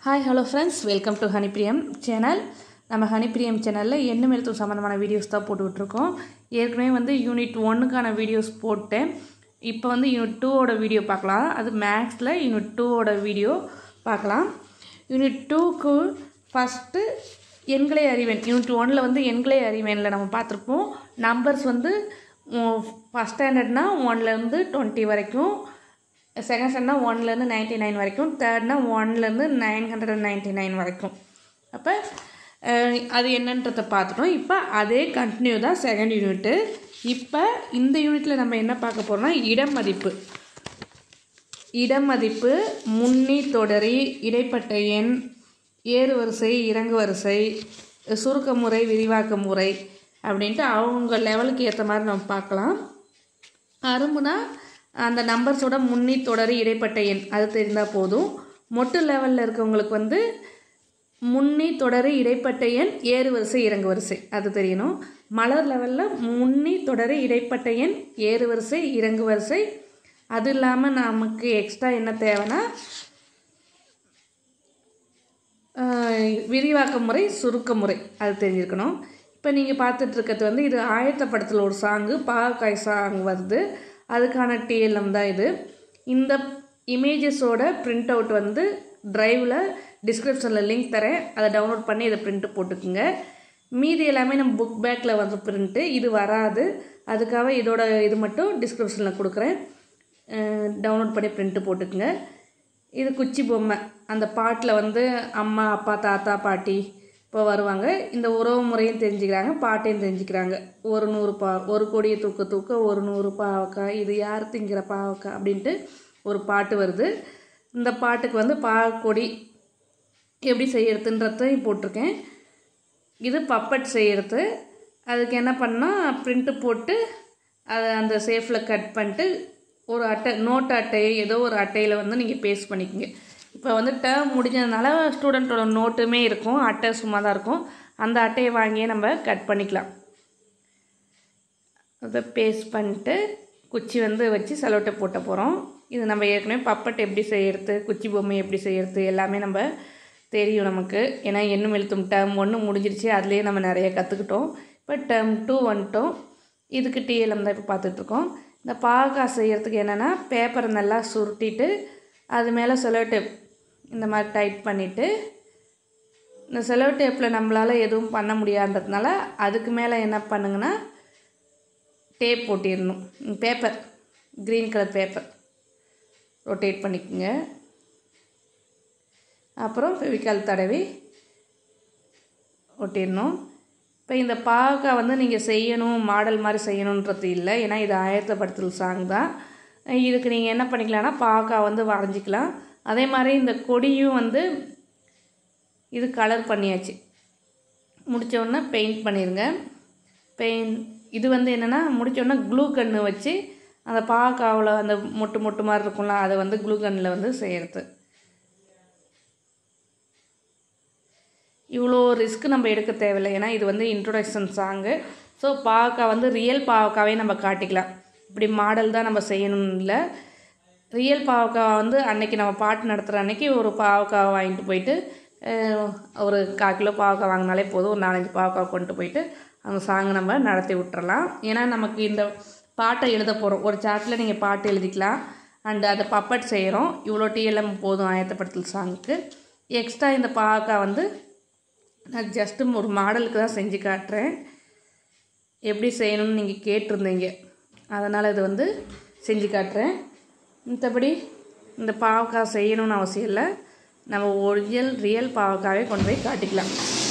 hi hello friends welcome to Honeypriyam channel நம்ம ஹனிப்பிரியம் சேனலில் எண்ணெய் எழுத்து சம்மந்தமான வீடியோஸ் தான் போட்டுக்கிட்டுருக்கோம் ஏற்கனவே வந்து யூனிட் ஒன்றுக்கான வீடியோஸ் போட்டேன் இப்போ வந்து யூனிட் டூவோட வீடியோ பார்க்கலாம் அது மேக்ஸில் யூனிட் டூவோட வீடியோ பார்க்கலாம் யூனிட் டூக்கு ஃபஸ்ட்டு எண்களை அறிவேன் யூனிட் ஒனில் வந்து எண்களை அறிவேனில் நம்ம பார்த்துருப்போம் நம்பர்ஸ் வந்து ஃபஸ்ட் ஸ்டாண்டர்ட்னா ஒன்லேருந்து டுவெண்ட்டி வரைக்கும் செகண்ட் ஸ்டாண்டர்ட்னா ஒன்லேருந்து நைன்ட்டி நைன் வரைக்கும் தேர்ட்னா ஒன்லேருந்து nine hundred and ninety nine வரைக்கும் அப்போ அது என்னன்றதை பார்த்துட்டோம் இப்போ அதே கண்டினியூ தான் செகண்ட் யூனிட்டு இப்போ இந்த யூனிட்டில் நம்ம என்ன பார்க்க போகிறோம்னா இடம் மதிப்பு இடம் மதிப்பு முன்னி தொடரி இடைப்பட்ட எண் ஏறு வரிசை இறங்கு வரிசை சுருக்க முறை விரிவாக்க முறை அப்படின்ட்டு அவங்க லெவலுக்கு ஏற்ற மாதிரி நம்ம பார்க்கலாம் அரும்புனா அந்த நம்பர்ஸோட முன்னி தொடரி இடைப்பட்ட எண் அது தெரிந்தால் போதும் மொட்டு லெவலில் இருக்கவங்களுக்கு வந்து முன்னி தொடரி இடைப்பட்ட எண் ஏறு வரிசை இறங்கு வரிசை அது தெரியணும் மலர் லெவலில் முன்னி தொடரி இடைப்பட்ட எண் ஏறு வரிசை இறங்கு வரிசை அது இல்லாமல் நமக்கு எக்ஸ்ட்ரா என்ன தேவைன்னா விரிவாக்க முறை சுருக்க முறை அது தெரிஞ்சிருக்கணும் இப்போ நீங்கள் பார்த்துட்டு இருக்கிறது வந்து இது ஆயத்தப்படத்தில் ஒரு சாங்கு பாகக்காய் சாங் வருது அதுக்கான டிஎல்எம் தான் இது இந்த இமேஜஸோட பிரிண்ட் அவுட் வந்து ட்ரைவில் டிஸ்கிரிப்ஷனில் லிங்க் தரேன் அதை டவுன்லோட் பண்ணி இதை பிரிண்ட்டு போட்டுக்குங்க மீதி எல்லாமே நம்ம புக் பேக்கில் வந்து பிரிண்ட்டு இது வராது அதுக்காக இதோட இது மட்டும் டிஸ்கிரிப்ஷனில் கொடுக்குறேன் டவுன்லோட் பண்ணி பிரிண்ட்டு போட்டுக்குங்க இது குச்சி பொம்மை அந்த பாட்டில் வந்து அம்மா அப்பா தாத்தா பாட்டி இப்போ வருவாங்க இந்த உறவு முறையும் தெரிஞ்சுக்கிறாங்க பாட்டையும் தெரிஞ்சுக்கிறாங்க ஒரு நூறு பா ஒரு கொடியை தூக்க தூக்க ஒரு நூறு பாவக்காய் இது யார் திங்கிற பாவக்காய் அப்படின்ட்டு ஒரு பாட்டு வருது இந்த பாட்டுக்கு வந்து பாவக்கொடி எப்படி செய்யறதுன்றதையும் போட்டிருக்கேன் இது பப்பட் செய்கிறது அதுக்கு என்ன பண்ணால் ப்ரிண்ட்டு போட்டு அதை அந்த சேஃபில் கட் பண்ணிட்டு ஒரு அட்டை நோட்டு அட்டையை ஏதோ ஒரு அட்டையில் வந்து நீங்கள் பேஸ்ட் பண்ணிக்கோங்க இப்போ வந்து டேர்ம் முடிஞ்சதுனால ஸ்டூடெண்ட்டோட நோட்டுமே இருக்கும் அட்டை சும்மா தான் இருக்கும் அந்த அட்டையை வாங்கியே நம்ம கட் பண்ணிக்கலாம் அதை பேஸ்ட் பண்ணிட்டு குச்சி வந்து வச்சு செலோட்டை போட்ட போகிறோம் இது நம்ம ஏற்கனவே பப்பட் எப்படி செய்கிறது குச்சி பொம்மை எப்படி செய்கிறது எல்லாமே நம்ம தெரியும் நமக்கு ஏன்னா எண்ணும் எழுத்தும் டேர்ம் ஒன்று முடிஞ்சிருச்சு அதுலேயே நம்ம நிறைய கற்றுக்கிட்டோம் இப்போ டேர்ம் டூ வந்துட்டோம் இதுக்கு டிஎல்எம் தான் இப்போ பார்த்துட்ருக்கோம் இந்த பாகக்காய் செய்கிறதுக்கு என்னென்னா பேப்பரை நல்லா சுருட்டிட்டு அது மேலே செலோ டேப் இந்த மாதிரி டைட் பண்ணிவிட்டு இந்த செலோ டேப்பில் நம்மளால் எதுவும் பண்ண முடியாததுனால அதுக்கு மேலே என்ன பண்ணுங்கன்னா டேப் போட்டிடணும் paper green colour paper rotate பண்ணிக்கோங்க அப்புறம் ஃபெவிக்கால் தடவி ஒட்டிடணும் இப்போ இந்த பாகக்காய் வந்து நீங்கள் செய்யணும் மாடல் மாதிரி செய்யணுன்றது இல்லை ஏன்னா இது ஆயத்தப்படுத்தல் சாங் தான் இதுக்கு நீங்கள் என்ன பண்ணிக்கலாம்னா பாகக்காய் வந்து வரைஞ்சிக்கலாம் அதே மாதிரி இந்த கொடியும் வந்து இது கலர் பண்ணியாச்சு முடித்தோடனே பெயிண்ட் பண்ணிடுங்க பெயிண்ட் இது வந்து என்னென்னா முடித்தோடனே க்ளூ கன்று வச்சு அந்த பாகக்காவில் அந்த மொட்டு மொட்டு மாதிரி இருக்கும்ல அதை வந்து க்ளூ கன்னில் வந்து செய்கிறது இவ்வளோ ரிஸ்க் நம்ம எடுக்க தேவையில்லை ஏன்னா இது வந்து இன்ட்ரொடக்ஷன் சாங்கு ஸோ பாவக்காய் வந்து ரியல் பாவக்காவே நம்ம காட்டிக்கலாம் இப்படி மாடல் தான் நம்ம செய்யணும்னு இல்லை ரியல் பாவக்காய் வந்து அன்னைக்கு நம்ம பாட்டு நடத்துகிற அன்னைக்கு ஒரு பாவக்காய் வாங்கிட்டு போயிட்டு ஒரு கால் கிலோ பாவக்காய் வாங்கினாலே போதும் ஒரு நாலஞ்சு பாவக்காய் கொண்டு போயிட்டு அந்த சாங்கை நம்ம நடத்தி விட்டுறலாம் ஏன்னா நமக்கு இந்த பாட்டை எழுத போகிறோம் ஒரு சாட்டில் நீங்கள் பாட்டு எழுதிக்கலாம் அண்டு அதை பப்பட் செய்கிறோம் இவ்வளோ டிஎல்எம் போதும் ஆயத்தப்படுத்தல் சாங்குக்கு எக்ஸ்ட்ரா இந்த பாவக்காய் வந்து நான் ஜஸ்ட்டு ஒரு மாடலுக்கு தான் செஞ்சு காட்டுறேன் எப்படி செய்யணும்னு நீங்கள் கேட்டிருந்தீங்க அதனால் இது வந்து செஞ்சு காட்டுறேன் மற்றபடி இந்த பாவக்காய் செய்யணும்னு அவசியம் இல்லை நம்ம ஒரிஜினல் ரியல் பாவக்காவே கொண்டு போய் காட்டிக்கலாம்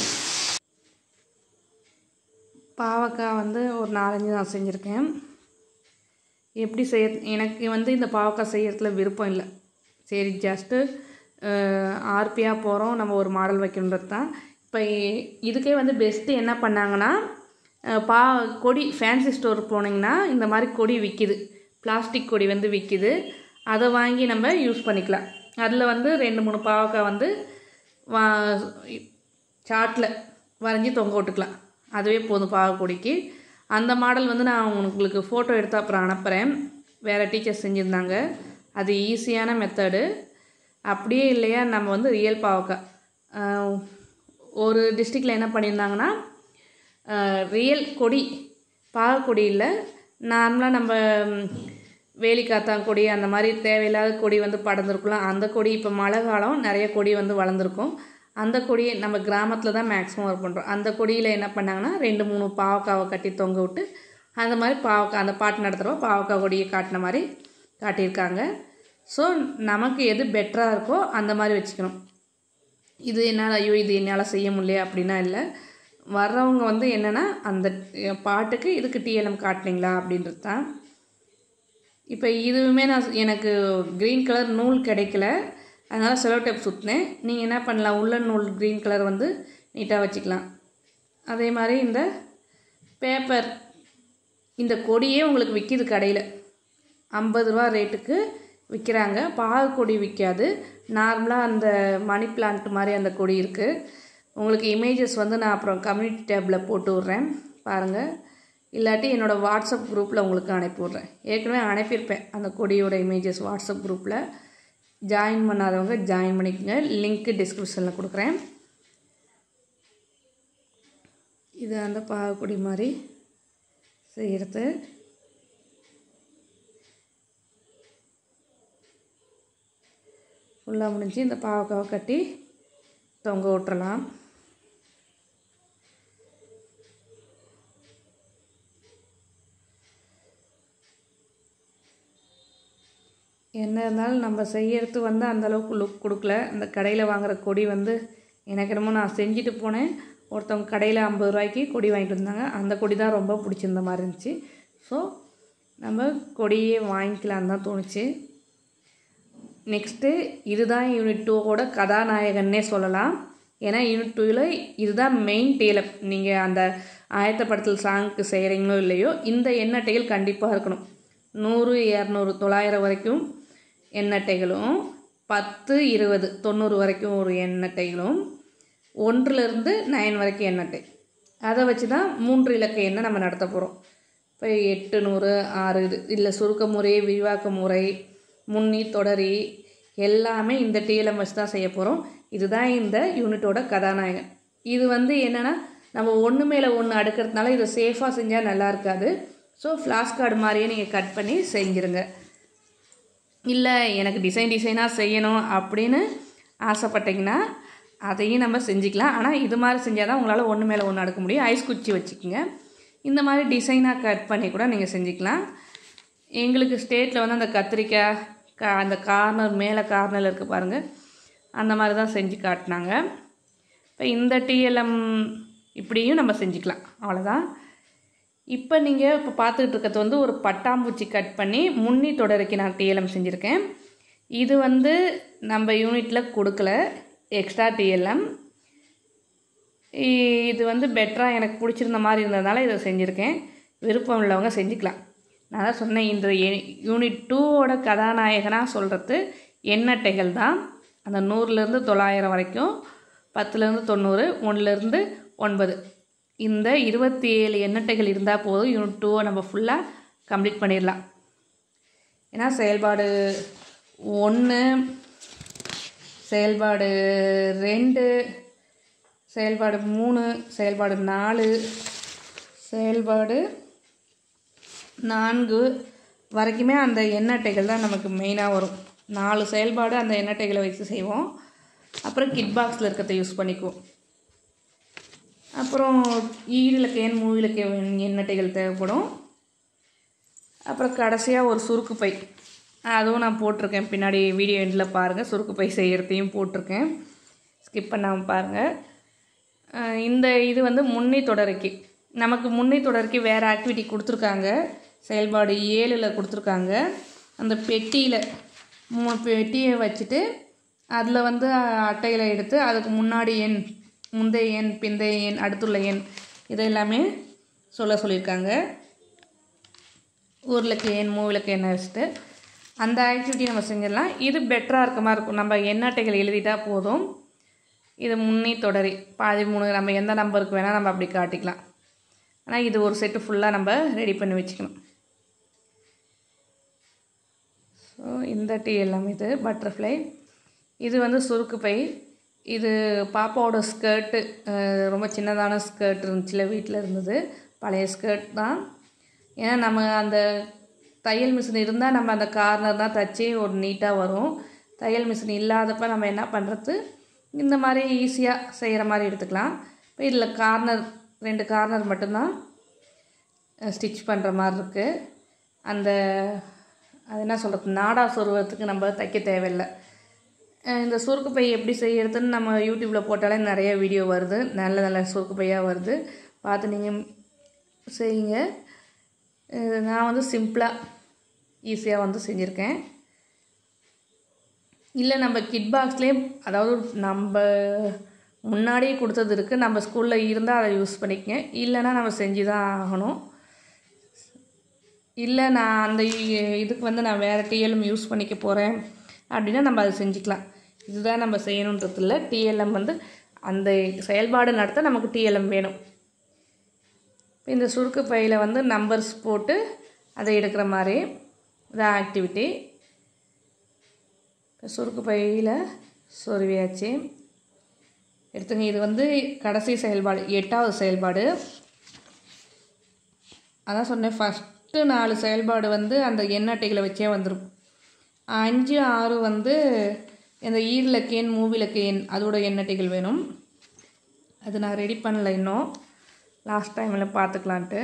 பாவக்காய் வந்து ஒரு நாலஞ்சு நான் செஞ்சுருக்கேன் எப்படி செய்ய எனக்கு வந்து இந்த பாவக்காய் செய்யறதுல விருப்பம் இல்லை சரி ஜஸ்ட்டு ஆர்பியாக போகிறோம் நம்ம ஒரு மாடல் வைக்கணுன்றது தான் இப்போ இதுக்கே வந்து பெஸ்ட்டு என்ன பண்ணாங்கன்னா பா கொடி ஃபேன்சி ஸ்டோர் போனீங்கன்னா இந்த மாதிரி கொடி விற்கிது பிளாஸ்டிக் கொடி வந்து விற்கிது அதை வாங்கி நம்ம யூஸ் பண்ணிக்கலாம் அதில் வந்து ரெண்டு மூணு பாவக்காய் வந்து வா சாட்டில் வரைஞ்சி தொங்க விட்டுக்கலாம் அதுவே போதும் பாவக்கொடிக்கு அந்த மாடல் வந்து நான் உங்களுக்கு ஃபோட்டோ எடுத்து அப்புறம் அனுப்புகிறேன் வேறு டீச்சர்ஸ் செஞ்சுருந்தாங்க அது ஈஸியான மெத்தடு அப்படியே இல்லையா நம்ம வந்து ரியல் பாவக்காய் ஆஹ் ஒரு டிஸ்ட்ரிக்டில் என்ன பண்ணியிருந்தாங்கன்னா ரியல் கொடி பாகக்கொடி இல்லை நார்மலாக நம்ம ம், வேலிக்காத்தான் கொடி அந்த மாதிரி தேவையில்லாத கொடி வந்து படர்ந்துருக்கலாம் அந்த கொடி இப்போ மழை காலம் நிறைய கொடி வந்து வளர்ந்துருக்கும் அந்த கொடியை நம்ம கிராமத்தில் தான் மேக்ஸிமம் ஒர்க் பண்ணுறோம் அந்த கொடியில் என்ன பண்ணாங்கன்னா ரெண்டு மூணு பாவக்காவை கட்டி தொங்க விட்டு அந்த மாதிரி பாவக்காய் அந்த பாட்டு நடத்துகிறப்ப பாவக்காய் கொடியை காட்டின மாதிரி காட்டியிருக்காங்க ஸோ நமக்கு எது பெட்டராக இருக்கோ அந்த மாதிரி வச்சுக்கணும் இது என்னால் ஐயோ இது என்னால் செய்ய முடியல அப்படின்னா இல்லை வர்றவங்க வந்து என்னென்னா அந்த அஹ், பாட்டுக்கு இதுக்கு டிஎல்எம் காட்டினீங்களா அப்படின்றது தான் இப்போ இதுவுமே நான் எனக்கு க்ரீன் கலர் நூல் கிடைக்கல அதனால் செலோ டேப் சுற்றினேன் நீங்கள் என்ன பண்ணலாம் உள்ள நூல் க்ரீன் கலர் வந்து நீட்டாக வச்சுக்கலாம் அதே மாதிரி இந்த பேப்பர் இந்த கொடியே உங்களுக்கு விற்கிது கடையில் ஐம்பது ரூபா ரேட்டுக்கு விற்கிறாங்க பாகு கொடி விற்காது நார்மலாக அந்த மணி பிளான்ட் மாதிரி அந்த கொடி இருக்குது உங்களுக்கு இமேஜஸ் வந்து நான் அப்புறம் கம்யூனிட்டி டேப்பில் போட்டு விட்றேன் பாருங்கள் இல்லாட்டி என்னோடய வாட்ஸ்அப் குரூப்பில் உங்களுக்கு அனுப்பி விட்றேன் ஏற்கனவே அனுப்பியிருப்பேன் அந்த கொடியோட இமேஜஸ் வாட்ஸ்அப் குரூப்பில் ஜாயின் பண்ணாதவங்க ஜாயின் பண்ணிக்கோங்க லிங்க்கு டிஸ்கிரிப்ஷனில் கொடுக்குறேன் இது அந்த பாகக்கொடி மாதிரி செய்கிறது ஃபுல்லாக முடிஞ்சு இந்த பாவக்காவை கட்டி தொங்க விட்டுறலாம் என்ன இருந்தாலும் நம்ம செய்யறது வந்து அந்த அளவுக்கு லுக் கொடுக்கல அந்த கடையில் வாங்குற கொடி வந்து எனக்கு என்னமோ நான் செஞ்சுட்டு போனேன் ஒருத்தவங்க கடையில் ஐம்பது ரூபாய்க்கு கொடி வாங்கிட்டு வந்தாங்க அந்த கொடி தான் ரொம்ப பிடிச்சிருந்த மாதிரி இருந்துச்சு ஸோ நம்ம கொடியே வாங்கிக்கலான்னு தான் தோணுச்சு நெக்ஸ்ட்டு இதுதான் யூனிட் டூவோட கதாநாயகன்னே சொல்லலாம் ஏன்னா யூனிட் டூவில் இதுதான் மெயின் டேலப் நீங்கள் அந்த ஆயத்தப்படத்தில் சாங்க்கு செய்கிறீங்களோ இல்லையோ இந்த எண்ணட்டைகள் கண்டிப்பாக இருக்கணும் நூறு இரநூறு தொள்ளாயிரம் வரைக்கும் எண்ணட்டைகளும் பத்து இருபது தொண்ணூறு வரைக்கும் ஒரு எண்ணட்டைகளும் ஒன்றுலேருந்து நைன் வரைக்கும் எண்ணட்டை அதை வச்சு தான் மூன்று இலக்க எண்ணை நம்ம நடத்த போகிறோம் இப்போ எட்டு நூறு ஆறு இது இல்லை சுருக்க முறை விரிவாக்க முறை முன்னி தொடரி எல்லாமே இந்த டிஎல்எம் வச்சு தான் செய்ய போகிறோம் இதுதான் இந்த யூனிட்டோட கதாநாயகன் இது வந்து என்னென்னா நம்ம ஒன்று மேலே ஒன்று அடுக்கிறதுனால இதை சேஃபாக செஞ்சால் நல்லா இருக்காது ஸோ ஃப்ளாஷ் கார்டு மாதிரியே நீங்கள் கட் பண்ணி செஞ்சுருங்க இல்லை எனக்கு டிசைன் டிசைனாக செய்யணும் அப்படின்னு ஆசைப்பட்டீங்கன்னா அதையும் நம்ம செஞ்சுக்கலாம் ஆனால் இது மாதிரி செஞ்சால் தான் உங்களால் ஒன்று மேலே ஒன்று அடுக்க முடியும் ஐஸ் குச்சி வச்சுக்கோங்க இந்த மாதிரி டிசைனாக கட் பண்ணி கூட நீங்கள் செஞ்சுக்கலாம் எங்களுக்கு ஸ்டேட்டில் வந்து அந்த கத்திரிக்காய் கா அந்த கார்னர் மேலே கார்னரில் இருக்க பாருங்கள் அந்த மாதிரி தான் செஞ்சு காட்டினாங்க இப்போ இந்த டிஎல்எம் இப்படியும் நம்ம செஞ்சுக்கலாம் அவ்வளோதான் இப்போ நீங்கள் இப்போ பார்த்துக்கிட்டு இருக்கிறது வந்து ஒரு பட்டாம்பூச்சி கட் பண்ணி முன்னி தொடரைக்கு நான் டிஎல்எம் செஞ்சுருக்கேன் இது வந்து நம்ம யூனிட்டில் கொடுக்கல எக்ஸ்ட்ரா டிஎல்எம் இது வந்து பெட்டராக எனக்கு பிடிச்சிருந்த மாதிரி இருந்ததுனால இதை செஞ்சுருக்கேன் விருப்பம் உள்ளவங்க செஞ்சுக்கலாம் நான் தான் சொன்னேன் இந்த யூனிட் டூவோட கதாநாயகனாக சொல்கிறது எண்ணட்டைகள் தான் அந்த நூறுலேருந்து தொள்ளாயிரம் வரைக்கும் பத்துலேருந்து தொண்ணூறு ஒன்றுலேருந்து ஒன்பது இந்த இருபத்தி ஏழு எண்ணட்டைகள் இருந்தால் போதும் யூனிட் டூவை நம்ம ஃபுல்லாக கம்ப்ளீட் பண்ணிடலாம் ஏன்னா செயல்பாடு ஒன்று செயல்பாடு ரெண்டு செயல்பாடு மூணு செயல்பாடு நாலு செயல்பாடு நான்கு வரைக்குமே அந்த எண்ணட்டைகள் தான் நமக்கு மெயினாக வரும் நாலு செயல்பாடு அந்த எண்ணட்டைகளை வச்சு செய்வோம் அப்புறம் கிட் பாக்ஸில் இருக்கிறத யூஸ் பண்ணிக்குவோம் அப்புறம் ஈரிலக்கையன் மூவிலக்கையன் எண்ணட்டைகள் தேவைப்படும் அப்புறம் கடைசியாக ஒரு சுருக்கு பை அதுவும் நான் போட்டிருக்கேன் பின்னாடி வீடியோ எண்டில் பாருங்கள் சுருக்கு பை செய்கிறதையும் போட்டிருக்கேன் ஸ்கிப் பண்ணாமல் பாருங்கள் அஹ் இந்த இது வந்து முன்னி தொடரைக்கு நமக்கு முன்னி தொடரைக்கு வேறு ஆக்டிவிட்டி கொடுத்துருக்காங்க செயல்பாடு ஏழில் கொடுத்துருக்காங்க அந்த பெட்டியில் மூணு பெட்டியை வச்சுட்டு அதில் வந்து அட்டைகளை எடுத்து அதுக்கு முன்னாடி எண் முந்தைய எண் பிந்தைய எண் அடுத்துள்ள எண் இதெல்லாமே சொல்ல சொல்லியிருக்காங்க ஊர்லக்கு எண் மூவிலக்கு எண்ணெய் வச்சுட்டு அந்த ஆக்டிவிட்டி நம்ம செஞ்சிடலாம் இது பெட்டராக இருக்க மாதிரி இருக்கும் நம்ம எண்ணெய் அட்டைகள் எழுதிட்டா போதும் இது முன்னி தொடரி பாதி மூணு நம்ம எந்த நம்பருக்கு வேணால் நம்ம அப்படி காட்டிக்கலாம் ஆனால் இது ஒரு செட்டு ஃபுல்லாக நம்ம ரெடி பண்ணி வச்சுக்கணும் ஸோ இந்த டீ எல்லாம் இது பட்டர்ஃப்ளை இது வந்து சுருக்கு பை இது பாப்பாவோட ஸ்கர்ட்டு ரொம்ப சின்னதான ஸ்கர்ட் இருந்துச்சுல வீட்டில் இருந்தது பழைய ஸ்கர்ட் தான் ஏன்னா நம்ம அந்த தையல் மிஷின் இருந்தால் நம்ம அந்த கார்னர் தான் தைச்சி ஒரு நீட்டாக வரும் தையல் மிஷின் இல்லாதப்ப நம்ம என்ன பண்ணுறது இந்த மாதிரி ஈஸியாக செய்கிற மாதிரி எடுத்துக்கலாம் இப்போ இதில் கார்னர் ரெண்டு கார்னர் மட்டும்தான் ஸ்டிச் பண்ணுற மாதிரி இருக்குது அந்த அது என்ன சொல்கிறது நாடா சொருவத்துக்கு நம்ம தைக்க தேவையில்லை அஹ் இந்த சுருக்கு பை எப்படி செய்யறதுன்னு நம்ம யூடியூப்பில் போட்டாலே நிறைய வீடியோ வருது நல்ல நல்ல சுருக்கு பையாக வருது பார்த்து நீங்கள் செய்யுங்க இது நான் வந்து சிம்பிளாக ஈஸியாக வந்து செஞ்சுருக்கேன் இல்லை நம்ம கிட் பாக்ஸ்லேயே அதாவது நம்ம முன்னாடியே கொடுத்தது இருக்குது நம்ம ஸ்கூலில் இருந்தால் அதை யூஸ் பண்ணிக்கங்க இல்லைன்னா நம்ம செஞ்சு தான் ஆகணும் இல்லை நான் அந்த இ- இதுக்கு வந்து நான் வேறு டிஎல்எம் யூஸ் பண்ணிக்க போகிறேன் அப்படின்னா நம்ம அதை செஞ்சுக்கலாம் இதுதான் நம்ம செய்யணுன்றது இல்லை டிஎல்எம் வந்து அந்த செயல்பாடு நடத்த நமக்கு டிஎல்எம் வேணும் இப்ப இந்த சுருக்கு பையில் வந்து நம்பர்ஸ் போட்டு அதை எடுக்கிற மாதிரி இதான் ஆக்டிவிட்டி இப்போ சுருக்கு பையில் சொருவியாச்சு எடுத்துங்க இது வந்து கடைசி செயல்பாடு எட்டாவது செயல்பாடு அதான் சொன்னேன் ஃபஸ்ட்டு நாலு செயல்பாடு வந்து அந்த எண்ணட்டைகளை வச்சே வந்துடும் அஞ்சு ஆறு வந்து இந்த ஈரிலக்கேன் மூவிலக்கேன் அதோட எண்ணட்டைகள் வேணும் அது நான் ரெடி பண்ணல இன்னும் லாஸ்ட் டைமில் பார்த்துக்கலான்ட்டு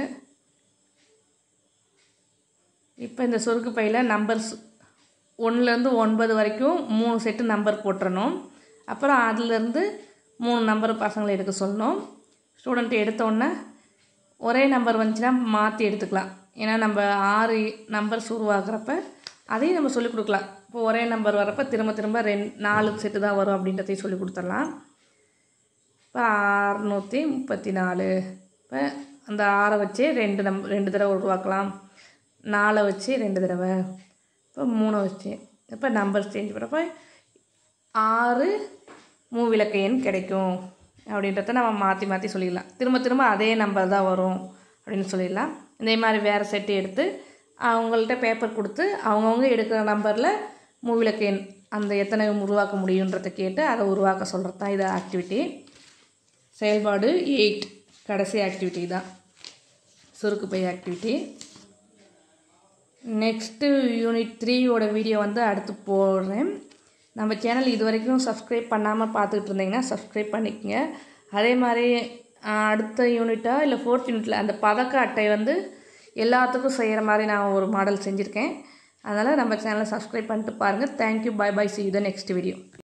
இப்போ இந்த சொருக்கு பையில் நம்பர்ஸ் ஒன்றுலேருந்து ஒன்பது வரைக்கும் மூணு செட்டு நம்பர் போட்டுறணும் அப்புறம் அதுலேருந்து மூணு நம்பர் பசங்களை எடுக்க சொல்லணும் ஸ்டூடெண்ட் எடுத்தோடனே ஒரே நம்பர் வந்துச்சுன்னா மாற்றி எடுத்துக்கலாம் ஏன்னா நம்ம ஆறு நம்பர்ஸ் உருவாக்குறப்ப அதையும் நம்ம சொல்லிக் கொடுக்கலாம் இப்போ ஒரே நம்பர் வரப்போ திரும்ப திரும்ப ரெண்டு நாலு செட்டு தான் வரும் அப்படின்றதையும் சொல்லி கொடுத்துடலாம் இப்போ அறநூற்றி முப்பத்தி நாலு இப்போ அந்த ஆறை வச்சு ரெண்டு நம் ரெண்டு தடவை உருவாக்கலாம் நாலை வச்சு ரெண்டு தடவை இப்போ மூணை வச்சு இப்போ நம்பர் சேஞ்ச் பண்ணுறப்ப ஆறு மூவிலக்க எண் கிடைக்கும் அப்படின்றத நம்ம மாற்றி மாற்றி சொல்லிடலாம் திரும்ப திரும்ப அதே நம்பர் தான் வரும் அப்படின்னு சொல்லிடலாம் இதே மாதிரி வேறு செட்டு எடுத்து அவங்கள்ட்ட பேப்பர் கொடுத்து அவங்கவுங்க எடுக்கிற நம்பரில் மூவிலக்க எண் அந்த எத்தனை உருவாக்க முடியுன்றதை கேட்டு அதை உருவாக்க சொல்கிறது தான் இது ஆக்டிவிட்டி செயல்பாடு எயிட் கடைசி ஆக்டிவிட்டி தான் சுருக்கு பை ஆக்டிவிட்டி நெக்ஸ்ட்டு யூனிட் த்ரீயோட வீடியோ வந்து அடுத்து போடுறேன் நம்ம சேனல் இது வரைக்கும் சப்ஸ்கிரைப் பண்ணாமல் பார்த்துக்கிட்டு இருந்தீங்கன்னா சப்ஸ்கிரைப் பண்ணிக்கங்க அதே மாதிரி ஆஹ், அடுத்த யூனிட்டாக இல்லை ஃபோர்த் யூனிட்டில் அந்த பதக்க அட்டை வந்து எல்லாத்துக்கும் செய்கிற மாதிரி நான் ஒரு மாடல் செஞ்சுருக்கேன் அதனால் நம்ம சேனலை சப்ஸ்கிரைப் பண்ணிட்டு பாருங்கள் thank you bye bye see the next video